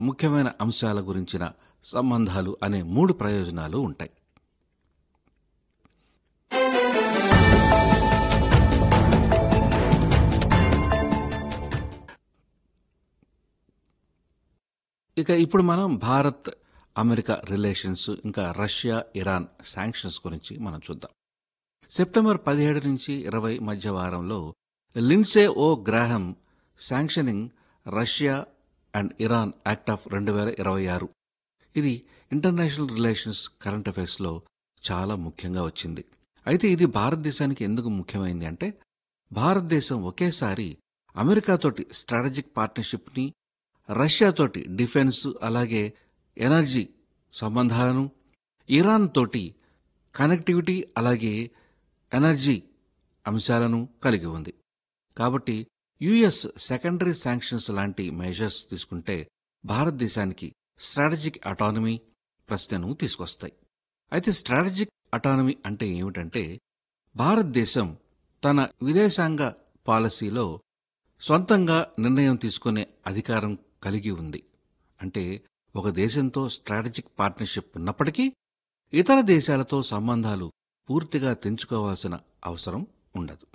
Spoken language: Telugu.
ముఖ్యమైన అంశాల గురించిన సంబంధాలు అనే మూడు ప్రయోజనాలు ఉంటాయి ఇక ఇప్పుడు మనం భారత్ అమెరికా రిలేషన్స్ ఇంకా రష్యా ఇరాన్ శాంక్షన్స్ గురించి మనం చూద్దాం సెప్టెంబర్ పదిహేడు నుంచి ఇరవై మధ్య వారంలో Lindsey O Graham sanctioning Russia and Iran act of రెండు వేల ఇరవై ఆరు ఇది ఇంటర్నేషనల్ రిలేషన్స్ కరెంట్ అఫైర్స్లో చాలా ముఖ్యంగా వచ్చింది అయితే ఇది భారతదేశానికి ఎందుకు ముఖ్యమైంది అంటే భారతదేశం ఒకేసారి అమెరికాతోటి స్ట్రాటజిక్ పార్ట్నర్షిప్ని రష్యాతోటి డిఫెన్స్ అలాగే ఎనర్జీ సంబంధాలను ఇరాన్ తోటి కనెక్టివిటీ అలాగే ఎనర్జీ అంశాలను కలిగి ఉంది కాబట్టి యుఎస్ సెకండరీ శాంక్షన్స్ లాంటి మెజర్స్ తీసుకుంటే భారతదేశానికి స్ట్రాటజిక్ అటానమీ ప్రశ్నను తీసుకొస్తాయి అయితే స్ట్రాటజిక్ అటానమీ అంటే ఏమిటంటే భారతదేశం తన విదేశాంగ పాలసీలో సొంతంగా నిర్ణయం తీసుకునే అధికారం కలిగి ఉంది అంటే ఒక దేశంతో స్ట్రాటజిక్ పార్ట్నర్షిప్ ఉన్నప్పటికీ ఇతర దేశాలతో సంబంధాలు పూర్తిగా తెంచుకోవాల్సిన అవసరం ఉండదు